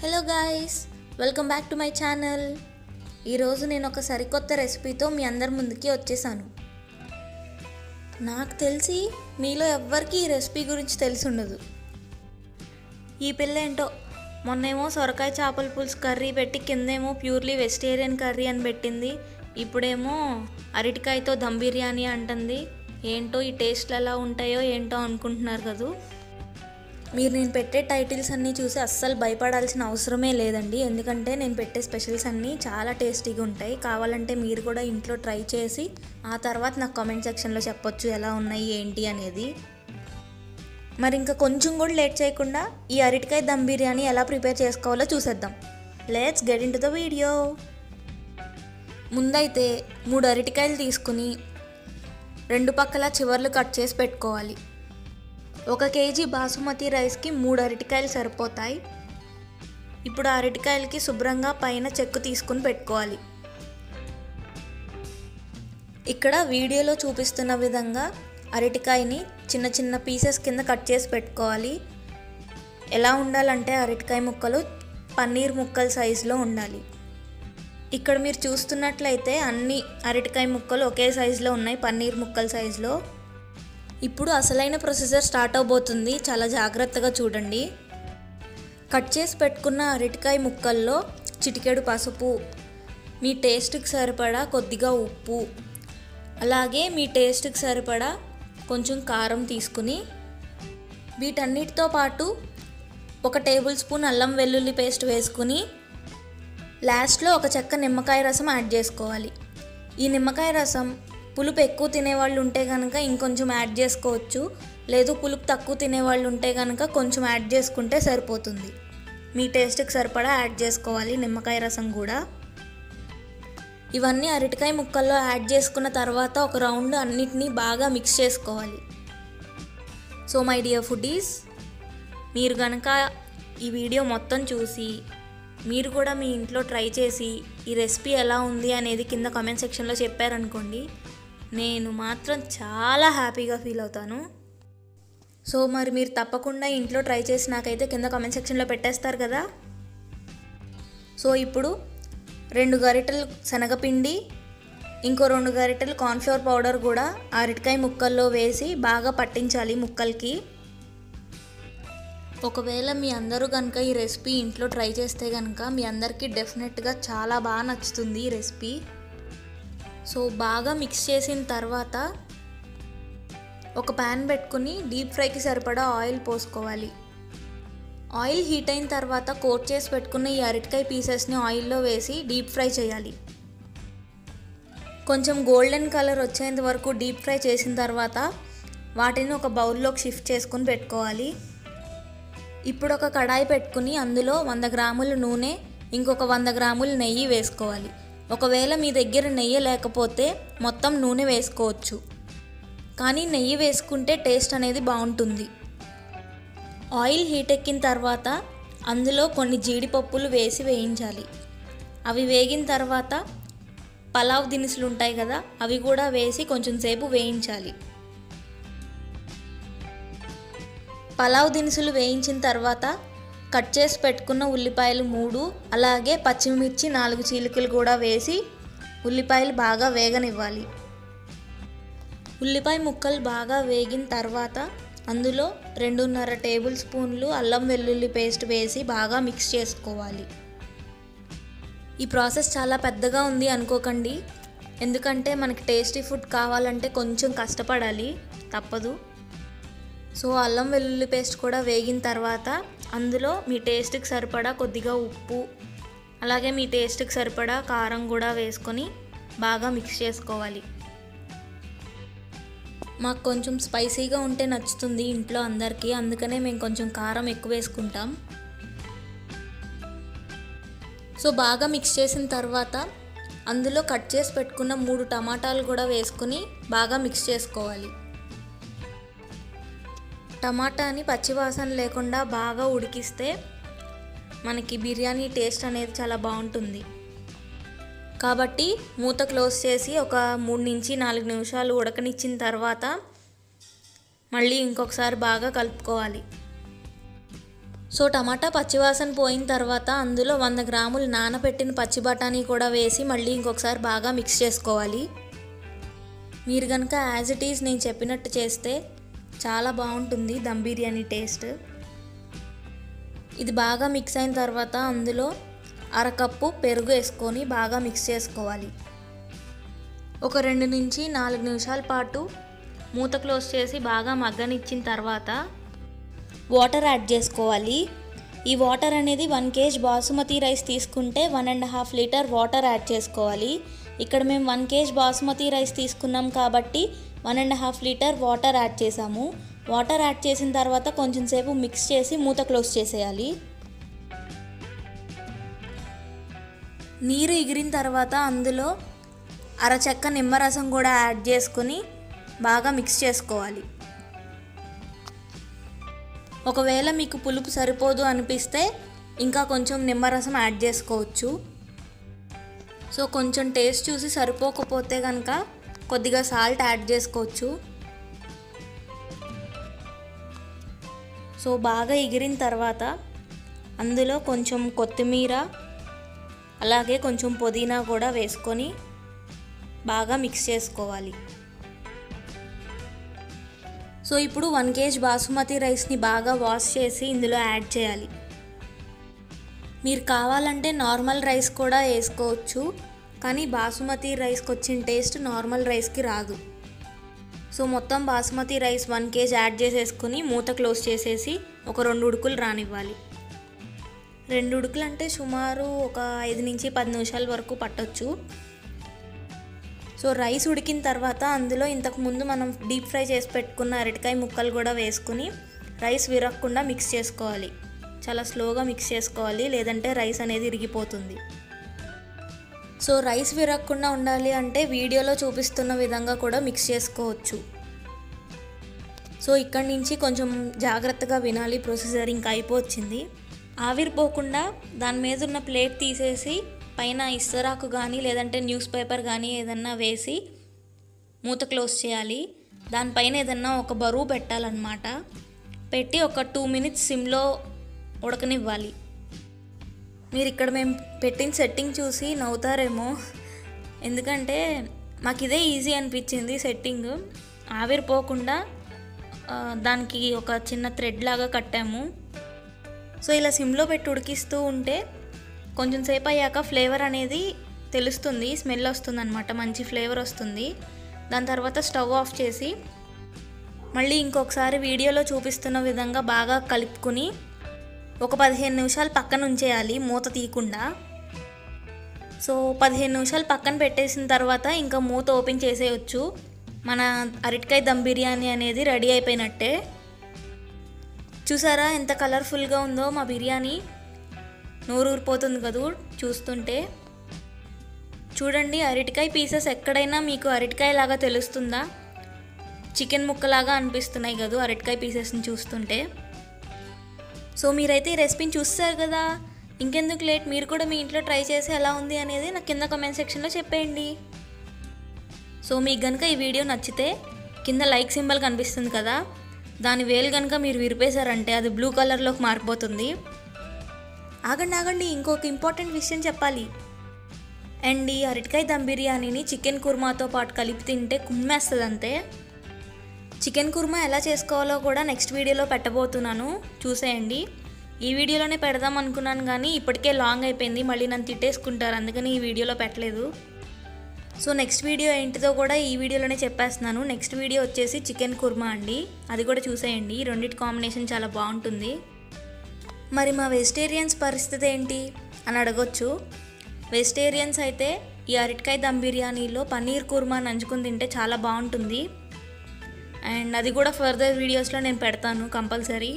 hello guys welcome back to my channel ఈరోజు నేను ఒక సరికొత్త రెసిపీతో మీ అందరి ముందుకి వచ్చేసాను నాకు తెలిసి మీలో ఎవ్వరికీ ఈ రెసిపీ గురించి తెలిసి ఉండదు ఈ పిల్ల ఏంటో మొన్నేమో సొరకాయ చేపల పులుసు కర్రీ పెట్టి కిందేమో ప్యూర్లీ వెజిటేరియన్ కర్రీ అని పెట్టింది ఇప్పుడేమో అరటికాయతో దమ్ బిర్యానీ అంటుంది ఏంటో ఈ టేస్ట్లు ఎలా ఉంటాయో ఏంటో అనుకుంటున్నారు కదూ మీరు నేను పెట్టే టైటిల్స్ అన్నీ చూసి అస్సలు భయపడాల్సిన అవసరమే లేదండి ఎందుకంటే నేను పెట్టే స్పెషల్స్ అన్నీ చాలా టేస్టీగా ఉంటాయి కావాలంటే మీరు కూడా ఇంట్లో ట్రై చేసి ఆ తర్వాత నాకు కామెంట్ సెక్షన్లో చెప్పొచ్చు ఎలా ఉన్నాయి ఏంటి అనేది మరి ఇంకా కొంచెం కూడా లేట్ చేయకుండా ఈ అరటికాయ దమ్ బిర్యానీ ఎలా ప్రిపేర్ చేసుకోవాలో చూసేద్దాం let's get into the video ముందైతే మూడు అరటికాయలు తీసుకుని రెండు పక్కల చివర్లు కట్ చేసి పెట్టుకోవాలి ఒక కేజీ బాసుమతి రైస్కి మూడు అరటికాయలు సరిపోతాయి ఇప్పుడు ఆ అరటికాయలకి శుభ్రంగా పైన చెక్కు తీసుకుని పెట్టుకోవాలి ఇక్కడ వీడియోలో చూపిస్తున్న విధంగా అరటికాయని చిన్న చిన్న పీసెస్ కింద కట్ చేసి పెట్టుకోవాలి ఎలా ఉండాలంటే అరటికాయ ముక్కలు పన్నీర్ ముక్కల సైజులో ఉండాలి ఇక్కడ మీరు చూస్తున్నట్లయితే అన్ని అరటికాయ ముక్కలు ఒకే సైజులో ఉన్నాయి పన్నీర్ ముక్కల సైజులో ఇప్పుడు అసలైన ప్రొసీజర్ స్టార్ట్ అవబోతుంది చాలా జాగ్రత్తగా చూడండి కట్ చేసి పెట్టుకున్న అరటికాయ ముక్కల్లో చిటికెడు పసుపు మీ టేస్ట్కి సరిపడా కొద్దిగా ఉప్పు అలాగే మీ టేస్ట్కి సరిపడా కొంచెం కారం తీసుకుని వీటన్నిటితో పాటు ఒక టేబుల్ స్పూన్ అల్లం వెల్లుల్లి పేస్ట్ వేసుకుని లాస్ట్లో ఒక చెక్క నిమ్మకాయ రసం యాడ్ చేసుకోవాలి ఈ నిమ్మకాయ రసం పులుపు ఎక్కువ తినేవాళ్ళు ఉంటే కనుక ఇంకొంచెం యాడ్ చేసుకోవచ్చు లేదు పులుపు తక్కువ తినేవాళ్ళు ఉంటే కనుక కొంచెం యాడ్ చేసుకుంటే సరిపోతుంది మీ టేస్ట్కి సరిపడా యాడ్ చేసుకోవాలి నిమ్మకాయ రసం కూడా ఇవన్నీ అరటికాయ ముక్కల్లో యాడ్ చేసుకున్న తర్వాత ఒక రౌండ్ అన్నిటినీ బాగా మిక్స్ చేసుకోవాలి సో మై డియర్ ఫుడీస్ మీరు కనుక ఈ వీడియో మొత్తం చూసి మీరు కూడా మీ ఇంట్లో ట్రై చేసి ఈ రెసిపీ ఎలా ఉంది అనేది కింద కామెంట్ సెక్షన్లో చెప్పారనుకోండి నేను మాత్రం చాలా హ్యాపీగా ఫీల్ అవుతాను సో మరి మీరు తప్పకుండా ఇంట్లో ట్రై చేసి నాకైతే కింద కామెంట్ సెక్షన్లో పెట్టేస్తారు కదా సో ఇప్పుడు రెండు గరిటెలు శనగపిండి ఇంకో రెండు గరిటెలు కార్న్ఫ్లవర్ పౌడర్ కూడా అరటికాయ ముక్కల్లో వేసి బాగా పట్టించాలి ముక్కలకి ఒకవేళ మీ అందరూ కనుక ఈ రెసిపీ ఇంట్లో ట్రై చేస్తే కనుక మీ అందరికీ డెఫినెట్గా చాలా బాగా నచ్చుతుంది ఈ రెసిపీ సో బాగా మిక్స్ చేసిన తర్వాత ఒక ప్యాన్ పెట్టుకుని డీప్ ఫ్రైకి సరిపడా ఆయిల్ పోసుకోవాలి ఆయిల్ హీట్ అయిన తర్వాత కోట్ చేసి పెట్టుకున్న ఈ అరటికాయ పీసెస్ని ఆయిల్లో వేసి డీప్ ఫ్రై చేయాలి కొంచెం గోల్డెన్ కలర్ వచ్చేంత వరకు డీప్ ఫ్రై చేసిన తర్వాత వాటిని ఒక బౌల్లోకి షిఫ్ట్ చేసుకుని పెట్టుకోవాలి ఇప్పుడు ఒక కడాయి పెట్టుకుని అందులో వంద గ్రాముల నూనె ఇంకొక వంద గ్రాముల నెయ్యి వేసుకోవాలి ఒకవేళ మీ దగ్గర నెయ్యి లేకపోతే మొత్తం నూనె వేసుకోవచ్చు కానీ నెయ్యి వేసుకుంటే టేస్ట్ అనేది బాగుంటుంది ఆయిల్ హీట్ ఎక్కిన తర్వాత అందులో కొన్ని జీడిపప్పులు వేసి వేయించాలి అవి వేగిన తర్వాత పలావ్ దినుసులు ఉంటాయి కదా అవి కూడా వేసి కొంచెం సేపు వేయించాలి పలావ్ దినుసులు వేయించిన తర్వాత కట్ చేసి పెట్టుకున్న ఉల్లిపాయలు మూడు అలాగే పచ్చిమిర్చి నాలుగు చీలికలు కూడా వేసి ఉల్లిపాయలు బాగా వేగనివ్వాలి ఉల్లిపాయ ముక్కలు బాగా వేగిన తర్వాత అందులో రెండున్నర టేబుల్ స్పూన్లు అల్లం వెల్లుల్లి పేస్ట్ వేసి బాగా మిక్స్ చేసుకోవాలి ఈ ప్రాసెస్ చాలా పెద్దగా ఉంది అనుకోకండి ఎందుకంటే మనకి టేస్టీ ఫుడ్ కావాలంటే కొంచెం కష్టపడాలి తప్పదు సో అల్లం వెల్లుల్లి పేస్ట్ కూడా వేగిన తర్వాత అందులో మీ టేస్ట్కి సరిపడా కొద్దిగా ఉప్పు అలాగే మీ టేస్ట్కి సరిపడా కారం కూడా వేసుకొని బాగా మిక్స్ చేసుకోవాలి మాకు కొంచెం స్పైసీగా ఉంటే నచ్చుతుంది ఇంట్లో అందరికీ అందుకనే మేము కొంచెం కారం ఎక్కువ వేసుకుంటాం సో బాగా మిక్స్ చేసిన తర్వాత అందులో కట్ చేసి పెట్టుకున్న మూడు టమాటాలు కూడా వేసుకుని బాగా మిక్స్ చేసుకోవాలి టమాటాని పచ్చివాసన లేకుండా బాగా ఉడికిస్తే మనకి బిర్యానీ టేస్ట్ అనేది చాలా బాగుంటుంది కాబట్టి మూత క్లోజ్ చేసి ఒక మూడు నుంచి నాలుగు నిమిషాలు ఉడకనిచ్చిన తర్వాత మళ్ళీ ఇంకొకసారి బాగా కలుపుకోవాలి సో టమాటా పచ్చివాసన పోయిన తర్వాత అందులో వంద గ్రాములు నానబెట్టిన పచ్చి బఠానీ కూడా వేసి మళ్ళీ ఇంకొకసారి బాగా మిక్స్ చేసుకోవాలి మీరు కనుక యాజ్ ఇట్ ఈజ్ నేను చెప్పినట్టు చేస్తే చాలా బాగుంటుంది దమ్ బిర్యానీ టేస్ట్ ఇది బాగా మిక్స్ అయిన తర్వాత అందులో అరకప్పు పెరుగు వేసుకొని బాగా మిక్స్ చేసుకోవాలి ఒక రెండు నుంచి నాలుగు నిమిషాల పాటు మూత క్లోజ్ చేసి బాగా మగ్గనిచ్చిన తర్వాత వాటర్ యాడ్ చేసుకోవాలి ఈ వాటర్ అనేది వన్ కేజ్ బాసుమతి రైస్ తీసుకుంటే one and half litre water add చేసుకోవాలి ఇక్కడ మేము వన్ కేజ్ బాసుమతి రైస్ తీసుకున్నాం కాబట్టి one and half litre water add చేసాము వాటర్ యాడ్ చేసిన తర్వాత కొంచెం సేపు మిక్స్ చేసి మూత క్లోజ్ చేసేయాలి నీరు ఎగిరిన తర్వాత అందులో అరచెక్క నిమ్మరసం కూడా యాడ్ చేసుకొని బాగా మిక్స్ చేసుకోవాలి ఒకవేళ మీకు పులుపు సరిపోదు అనిపిస్తే ఇంకా కొంచెం నిమ్మరసం యాడ్ చేసుకోవచ్చు సో కొంచెం టేస్ట్ చూసి సరిపోకపోతే కనుక కొద్దిగా సాల్ట్ యాడ్ చేసుకోవచ్చు సో బాగా ఎగిరిన తర్వాత అందులో కొంచెం కొత్తిమీర అలాగే కొంచెం పుదీనా కూడా వేసుకొని బాగా మిక్స్ చేసుకోవాలి సో ఇప్పుడు వన్ కేజ్ బాసుమతి రైస్ని బాగా వాష్ చేసి ఇందులో యాడ్ చేయాలి మీరు కావాలంటే నార్మల్ రైస్ కూడా వేసుకోవచ్చు కానీ బాసుమతి రైస్కి వచ్చిన టేస్ట్ నార్మల్ రైస్కి రాదు సో మొత్తం basmati rice one KG add చేసేసుకుని మూత క్లోజ్ చేసేసి ఒక రెండు ఉడుకులు రానివ్వాలి రెండు ఉడుకులు అంటే సుమారు ఒక ఐదు నుంచి పది నిమిషాల వరకు పట్టొచ్చు సో రైస్ ఉడికిన తర్వాత అందులో ఇంతకు ముందు మనం డీప్ ఫ్రై చేసి పెట్టుకున్న అరటికాయ ముక్కలు కూడా వేసుకుని రైస్ విరగకుండా మిక్స్ చేసుకోవాలి చాలా స్లోగా మిక్స్ చేసుకోవాలి లేదంటే రైస్ అనేది ఇరిగిపోతుంది సో రైస్ విరగకుండా ఉండాలి అంటే వీడియోలో చూపిస్తున్న విధంగా కూడా మిక్స్ చేసుకోవచ్చు సో ఇక్కడి నుంచి కొంచెం జాగ్రత్తగా వినాలి ప్రొసీజర్ ఇంకా అయిపోవచ్చింది ఆవిరిపోకుండా దాని మీద ఉన్న ప్లేట్ తీసేసి పైన ఇస్తరాకు కానీ లేదంటే న్యూస్ పేపర్ కానీ ఏదన్నా వేసి మూత క్లోజ్ చేయాలి దానిపైన ఏదన్నా ఒక బరువు పెట్టాలన్నమాట పెట్టి ఒక టూ మినిట్స్ సిమ్లో ఉడకనివ్వాలి మీరు ఇక్కడ మేము పెట్టిన సెట్టింగ్ చూసి నవ్వుతారేమో ఎందుకంటే మాకు ఇదే ఈజీ అనిపించింది సెట్టింగ్ ఆవిరిపోకుండా ఆ, దానికి ఒక చిన్న థ్రెడ్ లాగా కట్టాము సో ఇలా సిమ్లో పెట్టి ఉడికిస్తూ ఉంటే కొంచెం సేపు అయ్యాక ఫ్లేవర్ అనేది తెలుస్తుంది స్మెల్ వస్తుంది అనమాట మంచి ఫ్లేవర్ వస్తుంది దాని తర్వాత స్టవ్ ఆఫ్ చేసి మళ్ళీ ఇంకొకసారి వీడియోలో చూపిస్తున్న విధంగా బాగా కలుపుకుని ఒక పదిహేను నిమిషాలు పక్కన ఉంచేయాలి మూత తీయకుండా సో పదిహేను నిమిషాలు పక్కన పెట్టేసిన తర్వాత ఇంకా మూత ఓపెన్ చేసేయచ్చు మన అరటికాయ దమ్ బిర్యానీ అనేది రెడీ అయిపోయినట్టే చూసారా ఎంత కలర్ఫుల్గా ఉందో మా బిర్యానీ నోరు ఊరిపోతుంది కదూ చూస్తుంటే చూడండి అరటికాయ పీసెస్ ఎక్కడైనా మీకు అరటికాయ లాగా తెలుస్తుందా చికెన్ ముక్కలాగా అనిపిస్తున్నాయి కదూ అరటికాయ పీసెస్ని చూస్తుంటే సో మీరైతే ఈ రెసిపీని చూస్తారు కదా ఇంకెందుకు లేట్ మీరు కూడా మీ ఇంట్లో ట్రై చేసి ఎలా ఉంది అనేది నాకు కింద కామెంట్ సెక్షన్లో చెప్పేయండి సో మీకు కనుక ఈ వీడియో నచ్చితే కింద లైక్ సింబల్ కనిపిస్తుంది కదా దాని వేలు కనుక మీరు విరిపేశారంటే అది బ్లూ కలర్లోకి మారిపోతుంది ఆగండి ఆగండి ఇంకొక ఇంపార్టెంట్ విషయం చెప్పాలి అండ్ ఈ అరటికాయ దమ్ బిర్యానీని చికెన్ కుర్మాతో పాటు కలిపి తింటే కుమ్మేస్తుంది అంతే చికెన్ కుర్మా ఎలా చేసుకోవాలో కూడా నెక్స్ట్ వీడియోలో పెట్టబోతున్నాను చూసేయండి ఈ వీడియోలోనే పెడదాం అనుకున్నాను కానీ ఇప్పటికే లాంగ్ అయిపోయింది మళ్ళీ నన్ను తిట్టేసుకుంటారు అందుకని ఈ వీడియోలో పెట్టలేదు సో నెక్స్ట్ వీడియో ఏంటిదో కూడా ఈ వీడియోలోనే చెప్పేస్తున్నాను నెక్స్ట్ వీడియో వచ్చేసి చికెన్ కుర్మా అండి అది కూడా చూసేయండి ఈ రెండింటి కాంబినేషన్ చాలా బాగుంటుంది మరి మా వెజిటేరియన్స్ పరిస్థితి ఏంటి అని అడగొచ్చు వెజిటేరియన్స్ అయితే ఈ అరటికాయ దమ్ బిర్యానీలో పన్నీర్ కుర్మా నంచుకుని తింటే చాలా బాగుంటుంది అండ్ అది కూడా ఫర్దర్ వీడియోస్లో నేను పెడతాను కంపల్సరీ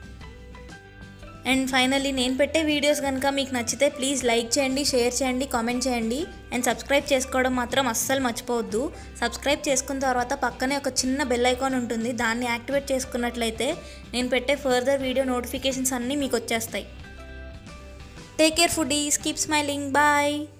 అండ్ ఫైనల్లీ నేను పెట్టే వీడియోస్ కనుక మీకు నచ్చితే ప్లీజ్ లైక్ చేయండి షేర్ చేయండి కామెంట్ చేయండి అండ్ సబ్స్క్రైబ్ చేసుకోవడం మాత్రం అస్సలు మర్చిపోవద్దు సబ్స్క్రైబ్ చేసుకున్న తర్వాత పక్కనే ఒక చిన్న బెల్ ఐకాన్ ఉంటుంది దాన్ని యాక్టివేట్ చేసుకున్నట్లయితే నేను పెట్టే ఫర్దర్ వీడియో నోటిఫికేషన్స్ అన్నీ మీకు వచ్చేస్తాయి take care food keep smiling bye